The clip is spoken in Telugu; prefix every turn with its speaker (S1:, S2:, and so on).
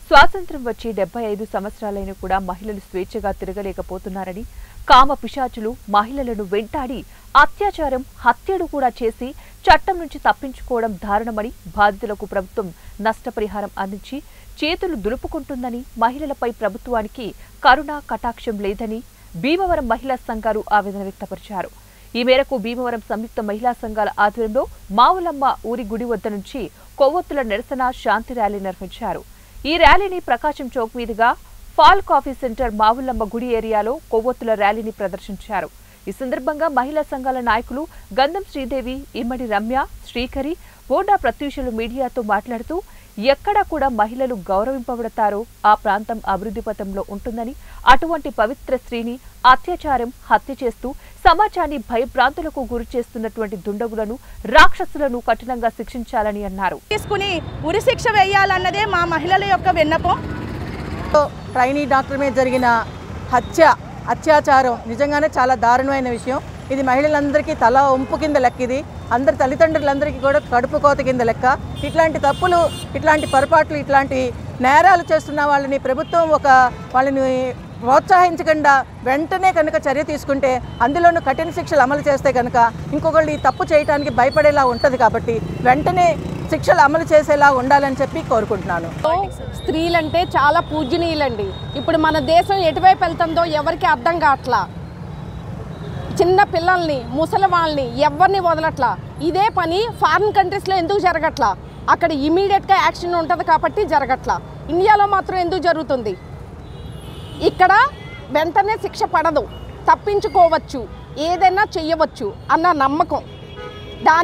S1: స్వాతంత్ర్యం వచ్చి డెబ్బై ఐదు సంవత్సరాలైన కూడా మహిళలు స్వేచ్ఛగా తిరగలేకపోతున్నారని కామ పిశాచులు మహిళలను వెంటాడి అత్యాచారం హత్యలు కూడా చేసి చట్టం నుంచి తప్పించుకోవడం దారుణమని బాధితులకు ప్రభుత్వం నష్టపరిహారం అందించి చేతులు దులుపుకుంటుందని మహిళలపై ప్రభుత్వానికి కరుణ కటాక్షం లేదని భీమవరం మహిళా సంఘాలు ఆవేదన వ్యక్తపరిచారు ఈ మేరకు భీమవరం సంయుక్త మహిళా సంఘాల ఆధ్వర్యంలో మావులమ్మ ఊరి గుడి వద్ద నుంచి కొవ్వొత్తుల నిరసన శాంతి ర్యాలీ నిర్వహించారు ఈ ర్యాలీని ప్రకాశం చౌక్ మీదుగా ఫాల్ కాఫీ సెంటర్ మావులమ్మ గుడి ఏరియాలో కొవ్వొత్తుల ర్యాలీని ప్రదర్శించారు ఈ సందర్భంగా మహిళా సంఘాల నాయకులు గంధం శ్రీదేవి ఇమ్మడి రమ్య శ్రీకరి బోడా ప్రత్యూషులు మీడియాతో మాట్లాడుతూ ఎక్కడా కూడా మహిళలు గౌరవింపబడతారో ఆ ప్రాంతం అభివృద్ధి పథంలో ఉంటుందని అటువంటి పవిత్ర స్త్రీని అత్యాచారం హత్య చేస్తూ సమాజాన్ని భయభ్రాంతులకు గురి చేస్తున్నటువంటి దుండగులను రాక్షసులను కఠినంగా శిక్షించాలని అన్నారు
S2: తీసుకుని ఉరి శిక్ష వేయాలన్నదే మా మహిళల యొక్క విన్నపం
S3: ట్రైనీ డాక్టర్ మీద జరిగిన హత్య అత్యాచారం నిజంగానే చాలా దారుణమైన విషయం ఇది మహిళలందరికీ తల ఉంపు కింద లెక్క ఇది అందరి తల్లిదండ్రులందరికీ కూడా కడుపు కోత కింద లెక్క ఇట్లాంటి తప్పులు ఇట్లాంటి పొరపాట్లు ఇట్లాంటి నేరాలు చేస్తున్న వాళ్ళని ప్రభుత్వం ఒక వాళ్ళని ప్రోత్సహించకుండా వెంటనే కనుక చర్య తీసుకుంటే అందులోనూ కఠిన శిక్షలు అమలు చేస్తే కనుక ఇంకొకళ్ళు ఈ తప్పు చేయడానికి భయపడేలా ఉంటుంది కాబట్టి వెంటనే శిక్షలు అమలు చేసేలా ఉండాలని చెప్పి కోరుకుంటున్నాను
S4: స్త్రీలంటే చాలా పూజనీయులండి ఇప్పుడు మన దేశం ఎటువైపు వెళ్తుందో ఎవరికి అర్థం కావట్లా చిన్న పిల్లల్ని ముసలి వాళ్ళని ఎవరిని వదలట్లా ఇదే పని ఫారిన్ కంట్రీస్లో ఎందుకు జరగట్లా అక్కడ ఇమీడియట్గా యాక్షన్ ఉంటుంది కాబట్టి జరగట్లా ఇండియాలో మాత్రం ఎందుకు జరుగుతుంది ఇక్కడ వెంటనే శిక్ష పడదు తప్పించుకోవచ్చు ఏదైనా చెయ్యవచ్చు అన్న నమ్మకం దాని